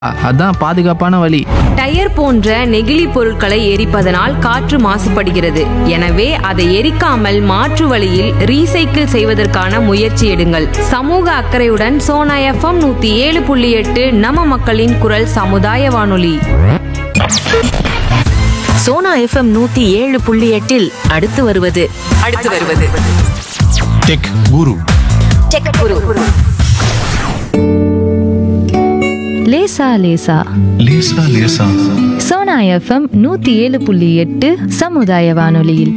அதான் பாதுகாப்பான வழி டயர் போன்ற நெகிழி பொருட்களை எரிப்பதனால் காற்று மாசுபடுகிறது எனவே அதை எரிக்காமல் மாற்று வழியில் ரீசைக்கிள் செய்வதற்கான முயற்சி எடுங்கள் சமூக அக்கறையுடன் சோனா எஃப்எம் நூத்தி ஏழு புள்ளி எட்டு நம்ம மக்களின் குரல் சமுதாய வானொலி சோனா எஃப்எம் நூத்தி ஏழு புள்ளி எட்டில் அடுத்து வருவது அடுத்து வருவது டெக் குரு டெக் குரு லேசா லேசா லேசா லேசா சோனா எஃப்எம் நூத்தி ஏழு புள்ளி எட்டு சமுதாய வானொலியில்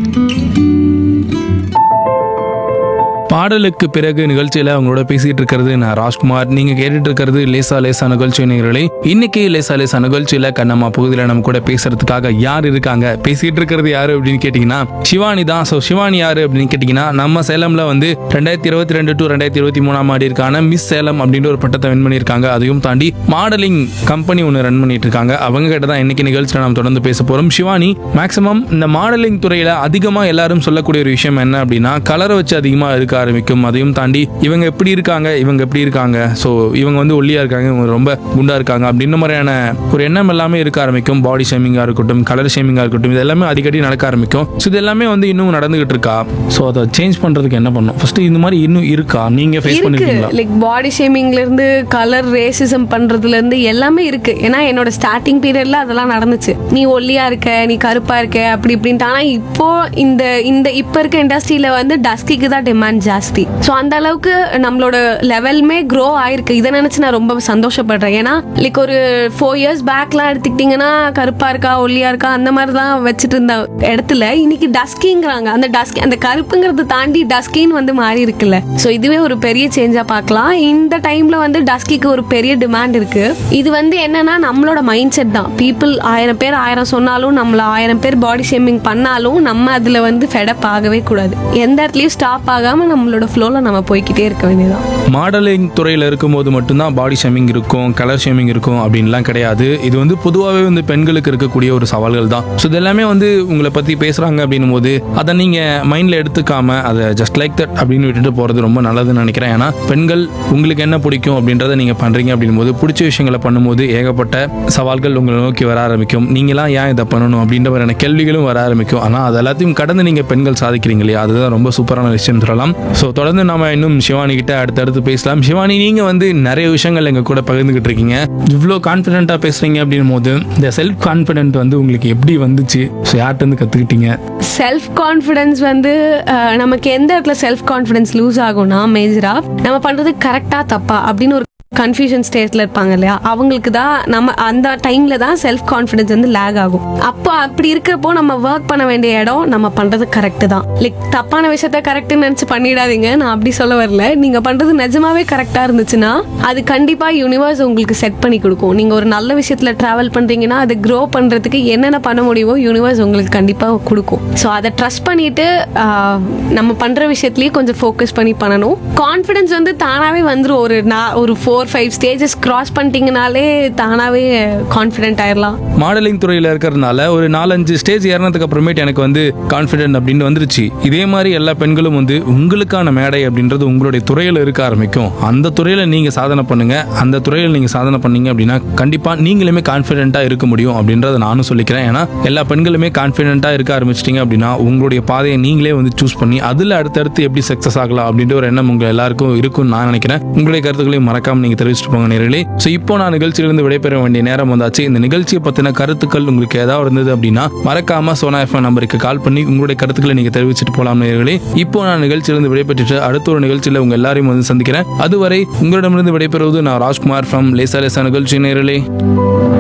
பாடலுக்கு பிறகு நிகழ்ச்சியில அவங்களோட பேசிட்டு இருக்கிறது நான் ராஜ்குமார் நீங்க கேட்டுட்டு இருக்கிறது லேசா லேசா நிகழ்ச்சி நேயர்களே இன்னைக்கு லேசா லேசா நிகழ்ச்சியில கண்ணம்மா பகுதியில் நம்ம கூட பேசுறதுக்காக யார் இருக்காங்க பேசிட்டு இருக்கிறது யாரு அப்படின்னு கேட்டீங்கன்னா சிவானி தான் ஸோ சிவானி யாரு அப்படின்னு கேட்டீங்கன்னா நம்ம சேலம்ல வந்து ரெண்டாயிரத்தி இருபத்தி ரெண்டு டு ரெண்டாயிரத்தி இருபத்தி மூணாம் ஆண்டிற்கான மிஸ் சேலம் அப்படின்ற ஒரு பட்டத்தை வின் பண்ணியிருக்காங்க அதையும் தாண்டி மாடலிங் கம்பெனி ஒன்று ரன் பண்ணிட்டு இருக்காங்க அவங்க கிட்ட தான் இன்னைக்கு நிகழ்ச்சியில் நாம் தொடர்ந்து பேச போறோம் சிவானி மேக்ஸிமம் இந்த மாடலிங் துறையில அதிகமாக எல்லாரும் சொல்லக்கூடிய ஒரு விஷயம் என்ன அப்படின்னா கலரை வச்சு அதிகமாக இருக்க ஆரம்பிக்கும் அதையும் தாண்டி இவங்க எப்படி இருக்காங்க இவங்க எப்படி இருக்காங்க ஸோ இவங்க வந்து ஒல்லியா இருக்காங்க இவங்க ரொம்ப குண்டா இருக்காங்க அப்படின்ற மாதிரியான ஒரு எண்ணம் எல்லாமே இருக்க ஆரம்பிக்கும் பாடி ஷேமிங்காக இருக்கட்டும் கலர் ஷேமிங்காக இருக்கட்டும் இது எல்லாமே அடிக்கடி நடக்க ஆரம்பிக்கும் ஸோ இது எல்லாமே வந்து இன்னும் நடந்துகிட்டு இருக்கா ஸோ அதை சேஞ்ச் பண்றதுக்கு என்ன பண்ணும் ஃபர்ஸ்ட் இந்த மாதிரி இன்னும் இருக்கா நீங்க ஃபேஸ் இருக்கு பண்ணிருக்கீங்களா லைக் பாடி ஷேமிங்ல இருந்து கலர் ரேசிசம் பண்றதுல இருந்து எல்லாமே இருக்கு ஏன்னா என்னோட ஸ்டார்டிங் பீரியட்ல அதெல்லாம் நடந்துச்சு நீ ஒல்லியா இருக்க நீ கருப்பா இருக்க அப்படி இப்படின்ட்டு ஆனா இப்போ இந்த இந்த இப்ப இருக்க இண்டஸ்ட்ரியில வந்து டஸ்கிக்கு தான் டிமாண்ட் ஜாஸ்தி ஸோ அந்த அளவுக்கு நம்மளோட லெவலுமே க்ரோ ஆயிருக்கு இதை நினைச்சு நான் ரொம்ப சந்தோஷப்படுறேன் ஏன்னா லைக் ஒரு ஃபோர் இயர்ஸ் பேக்லாம் எடுத்துக்கிட்டிங்கன்னா கருப்பா இருக்கா ஒல்லியா இருக்கா அந்த மாதிரி தான் வச்சுட்டு இருந்த இடத்துல இன்னைக்கு டஸ்கிங்கிறாங்க அந்த டஸ்கி அந்த கருப்புங்கிறத தாண்டி டஸ்கின்னு வந்து மாறி இருக்குல்ல ஸோ இதுவே ஒரு பெரிய சேஞ்சா பார்க்கலாம் இந்த டைம்ல வந்து டஸ்கிக்கு ஒரு பெரிய டிமாண்ட் இருக்கு இது வந்து என்னன்னா நம்மளோட மைண்ட் செட் தான் பீப்புள் ஆயிரம் பேர் ஆயிரம் சொன்னாலும் நம்மள ஆயிரம் பேர் பாடி ஷேமிங் பண்ணாலும் நம்ம அதுல வந்து ஃபெடப் ஆகவே கூடாது எந்த இடத்துலயும் ஸ்டாப் ஆகாம நம்மளோட ஃப்ளோல நம்ம போய்க்கிட்டே இருக்க வேண்டியதான் மாடலிங் துறையில் இருக்கும்போது மட்டும்தான் பாடி ஷேமிங் இருக்கும் கலர் ஷேமிங் இருக்கும் அப்படின்லாம் கிடையாது இது வந்து பொதுவாகவே வந்து பெண்களுக்கு இருக்கக்கூடிய ஒரு சவால்கள் தான் ஸோ இது எல்லாமே வந்து உங்களை பற்றி பேசுகிறாங்க அப்படின்னும் போது அதை நீங்கள் மைண்டில் எடுத்துக்காம அதை ஜஸ்ட் லைக் தட் அப்படின்னு விட்டுட்டு போகிறது ரொம்ப நல்லதுன்னு நினைக்கிறேன் ஏன்னா பெண்கள் உங்களுக்கு என்ன பிடிக்கும் அப்படின்றத நீங்கள் பண்ணுறீங்க அப்படின்னும் போது பிடிச்ச விஷயங்களை பண்ணும்போது ஏகப்பட்ட சவால்கள் உங்களை நோக்கி வர ஆரம்பிக்கும் நீங்களாம் ஏன் இதை பண்ணணும் அப்படின்ற மாதிரியான கேள்விகளும் வர ஆரம்பிக்கும் ஆனால் அது எல்லாத்தையும் கடந்து நீங்கள் பெண்கள் சாதிக்கிறீங்க இல்லையா அதுதான் ரொம்ப சூப்பரான விஷயம் சொல்லலாம் ஸோ தொடர்ந்து நாம இன்னும் சிவானி கிட்ட அடுத்தடுத்து பேசலாம் சிவானி நீங்க வந்து நிறைய விஷயங்கள் எங்க கூட பகிர்ந்துகிட்டு இருக்கீங்க இவ்வளோ கான்ஃபிடென்ட்டா பேசுறீங்க அப்படின்னும் போது இந்த செல்ஃப் கான்ஃபிடென்ட் வந்து உங்களுக்கு எப்படி வந்துச்சு ஸோ யார்கிட்ட இருந்து கத்துக்கிட்டீங்க செல்ஃப் கான்ஃபிடன்ஸ் வந்து அஹ், நமக்கு எந்த இடத்துல செல்ஃப் கான்ஃபிடன்ஸ் லூஸ் ஆகும்னா மேஜரா நம்ம பண்றது கரெக்டா தப்பா அப்படின்னு ஒரு கன்ஃபியூஷன் ஸ்டேட்ல இருப்பாங்க இல்லையா அவங்களுக்கு தான் நம்ம அந்த டைம்ல தான் செல்ஃப் கான்ஃபிடன்ஸ் வந்து லேக் ஆகும் அப்போ அப்படி இருக்கிறப்போ நம்ம ஒர்க் பண்ண வேண்டிய இடம் நம்ம பண்றது கரெக்ட் தான் லைக் தப்பான விஷயத்த கரெக்ட்னு நினைச்சு பண்ணிடாதீங்க நான் அப்படி சொல்ல வரல நீங்க பண்றது நிஜமாவே கரெக்டா இருந்துச்சுன்னா அது கண்டிப்பா யூனிவர்ஸ் உங்களுக்கு செட் பண்ணி கொடுக்கும் நீங்க ஒரு நல்ல விஷயத்துல டிராவல் பண்றீங்கன்னா அதை க்ரோ பண்றதுக்கு என்னென்ன பண்ண முடியுமோ யூனிவர்ஸ் உங்களுக்கு கண்டிப்பா கொடுக்கும் ஸோ அதை ட்ரஸ்ட் பண்ணிட்டு ஆஹ், நம்ம பண்ற விஷயத்துலயே கொஞ்சம் ஃபோக்கஸ் பண்ணி பண்ணணும் கான்ஃபிடன்ஸ் வந்து தானாவே வந்துரும் ஒரு நான் ஒரு ஃபோர் ஃபைவ் ஸ்டேஜஸ் கிராஸ் பண்ணிட்டீங்கனாலே தானாவே கான்ஃபிடென்ட் ஆயிடலாம் மாடலிங் துறையில இருக்கிறதுனால ஒரு நாலஞ்சு ஸ்டேஜ் ஏறினதுக்கு அப்புறமேட்டு எனக்கு வந்து கான்ஃபிடென்ட் அப்படின்னு வந்துருச்சு இதே மாதிரி எல்லா பெண்களும் வந்து உங்களுக்கான மேடை அப்படின்றது உங்களுடைய துறையில இருக்க ஆரம்பிக்கும் அந்த துறையில நீங்க சாதனை பண்ணுங்க அந்த துறையில் நீங்க சாதனை பண்ணீங்க அப்படின்னா கண்டிப்பா நீங்களுமே கான்ஃபிடென்ட்டா இருக்க முடியும் அப்படின்றத நானும் சொல்லிக்கிறேன் ஏன்னா எல்லா பெண்களுமே கான்ஃபிடென்ட்டா இருக்க ஆரம்பிச்சிட்டீங்க அப்படின்னா உங்களுடைய பாதையை நீங்களே வந்து சூஸ் பண்ணி அதுல அடுத்தடுத்து எப்படி சக்சஸ் ஆகலாம் அப்படின்ற ஒரு எண்ணம் உங்க எல்லாருக்கும் இருக்கும்னு நான் நினைக்கிறேன் உங்களுடைய கருத்துக்களையும் மறக்காம நீங்க தெரிவிச்சுட்டு போங்க நேர்களே ஸோ இப்போ நான் நிகழ்ச்சியிலிருந்து விடைபெற வேண்டிய நேரம் வந்தாச்சு இந்த நிகழ்ச்சியை பத்தின கருத்துக்கள் உங்களுக்கு ஏதாவது இருந்தது அப்படின்னா மறக்காம சோனா எஃப்எம் நம்பருக்கு கால் பண்ணி உங்களுடைய கருத்துக்களை நீங்க தெரிவிச்சுட்டு போலாம் நேர்களே இப்போ நான் நிகழ்ச்சியிலிருந்து விடைபெற்றுட்டு அடுத்த ஒரு நிகழ்ச்சியில உங்க எல்லாரையும் வந்து சந்திக்கிறேன் அதுவரை உங்களிடமிருந்து விடைபெறுவது நான் ராஜ்குமார் ஃப்ரம் லேசா லேசா நிகழ்ச்சி நேர்களே